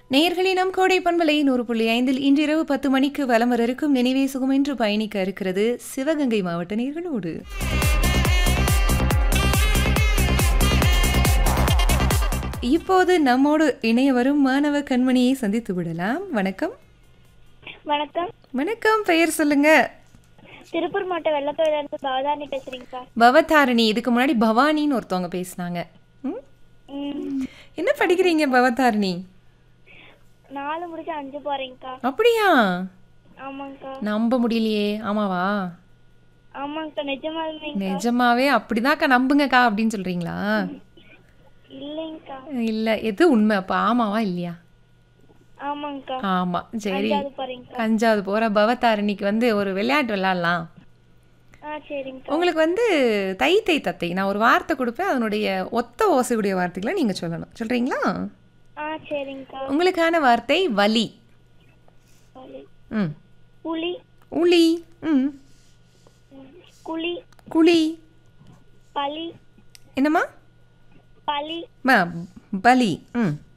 நேயர்களே நம் கோடை பண்பலை நூறு புள்ளி ஐந்தில் இன்றிரவு பத்து மணிக்கு வலம் வர இருக்கும் நினைவே சுகமென்று பயணிக்க இருக்கிறது சிவகங்கை மாவட்ட நேர்களோடு இப்போது நம்மோடு இணைய வரும் மாணவ கண்மணியை சந்தித்து விடலாம் வணக்கம் வணக்கம் வணக்கம் பெயர் சொல்லுங்க திருப்பூர் மாவட்டம் வெள்ளக்கோயில இருந்து பவதாரணி பேசுறீங்கக்கா பவதாரணி இதுக்கு முன்னாடி பவானின்னு ஒருத்தவங்க பேசினாங்க ம்? ம், என்ன படிக்கிறீங்க பவதாரணி நாலு முடிச்சு அஞ்சு போறேங்கக்கா அப்படியா ஆமாங்கக்கா நம்ப முடியலையே ஆமாவா ஆமாங்கக்கா நிஜமாலுமே நிஜமாவே அப்படிதான்க்கா நம்புங்கக்கா அப்படின்னு சொல்றீங்களா இல்லைங்கக்கா இல்ல எது உண்மை அப்ப ஆமாவா இல்லையா ஆமாங்கக்கா ஆமா சரி அஞ்சாவது போறேங்கக்கா அஞ்சாவது போற பவதாரணிக்கு வந்து ஒரு விளையாட்டு விளையாடலாம் ஆ சரிங்கக்கா உங்களுக்கு வந்து தை தை தத்தை நான் ஒரு வார்த்தை கொடுப்பேன் அதனுடைய ஒத்த ஓசையுடைய வார்த்தைகளை நீங்க சொல்லணும் சொல்றீங்களா ஆ சரிங்கக்கா உங்களுக்கான வார்த்தை வலி புலி ம் புலி உளி ம் ம், குழி குழி பலி என்னம்மா பலி ம, பலி ம்